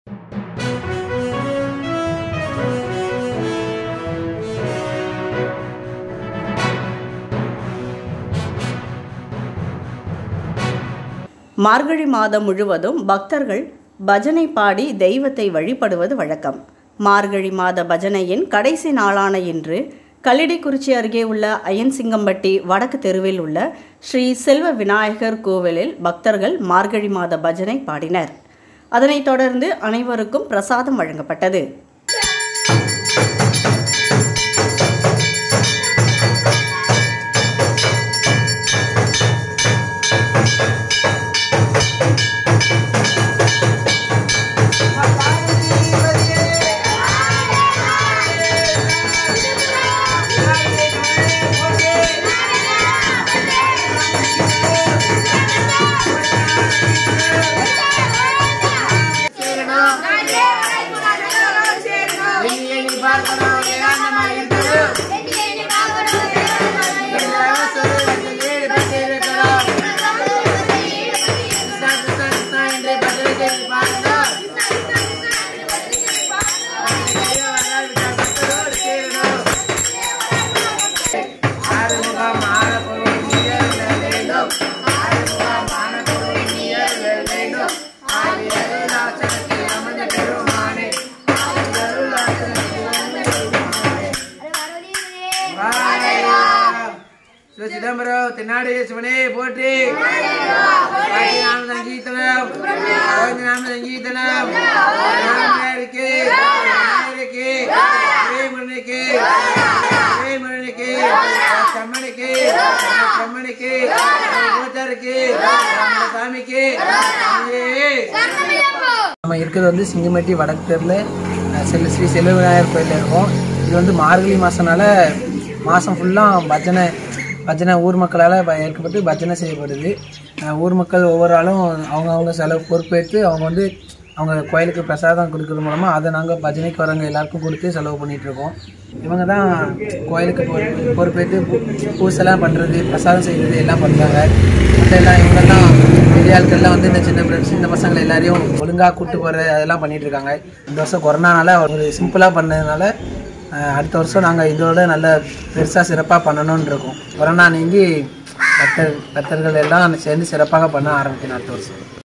மார்கழி மாதம் முழுவதும் பக்தர்கள் பஜனை பாடி தெய்வத்தை வழிபடுவது வழக்கம் மார்கழி மாத பஜனையின் கடைசி நாளான இன்று கல்லிடைக்குறிச்சி அருகே உள்ள அயன்சிங்கம்பட்டி வடக்கு தெருவில் உள்ள ஸ்ரீ செல்வ விநாயகர் கோவிலில் பக்தர்கள் மார்கழி மாத பஜனை பாடினர் அதனைத் தொடர்ந்து அனைவருக்கும் பிரசாதம் வழங்கப்பட்டது சிவ சிதம்பரம் தென்னாடு சிவனே போற்றி நாம சங்கீதனம் நாம சங்கீதனம் விநாயகருக்கு விநாயகருக்கு ஸ்ரீமுருகனுக்கு ஸ்ரீமுருகனுக்கு சம்மனுக்கு சம்மனுக்கு கோச்சாருக்கு சாமிக்கு சாமியே நம்ம இருக்கிறது வந்து சிங்கம்பட்டி வடக்கு தெருவில் செல்ல ஸ்ரீ செல்வ விநாயகர் கோயிலில் இருக்கோம் இது வந்து மார்கழி மாதனால மாதம் ஃபுல்லாக பஜனை பஜனை ஊர் மக்களால் ப- ஏற்கப்பட்டு பஜனை செய்யப்படுது அஹ் ஊர் மக்கள் ஒவ்வொரு ஆளும் அவங்க அவங்க செலவு பொறுப்பேற்று அவங்க வந்து அவங்க கோயிலுக்கு பிரசாதம் கொடுக்கறது மூலமாக அதை நாங்கள் பஜனைக்கு வரவங்க எல்லாருக்கும் கொடுத்து செலவு பண்ணிட்டு இருக்கோம் இவங்க தான் கோயிலுக்கு பொறுப்பு பொறுப்பேற்று பூ பூசெல்லாம் பண்ணுறது பிரசாதம் செய்கிறது எல்லாம் பண்ணுறாங்க மற்ற எல்லாம் இவங்கெல்லாம் பெரிய ஆட்கள்லாம் வந்து இந்த சின்ன பிள்ளை- சின்ன பசங்களை எல்லாரையும் ஒழுங்காக கூட்டு போகிறது அதெல்லாம் பண்ணிட்டு இருக்காங்க இந்த வருஷம் கொரோனானால ஒரு சிம்பிளாக பண்ணதுனால அஹ், அடுத்த வருஷம் நாங்கள் இதோட நல்ல பெருசாக சிறப்பாக பண்ணணும்னு இருக்கோம் கொரோனா நீங்கி பக்தர் பக்தர்கள் எல்லாம் சேர்ந்து சிறப்பாக பண்ண ஆரம்பிக்கணும் அடுத்த வருஷம்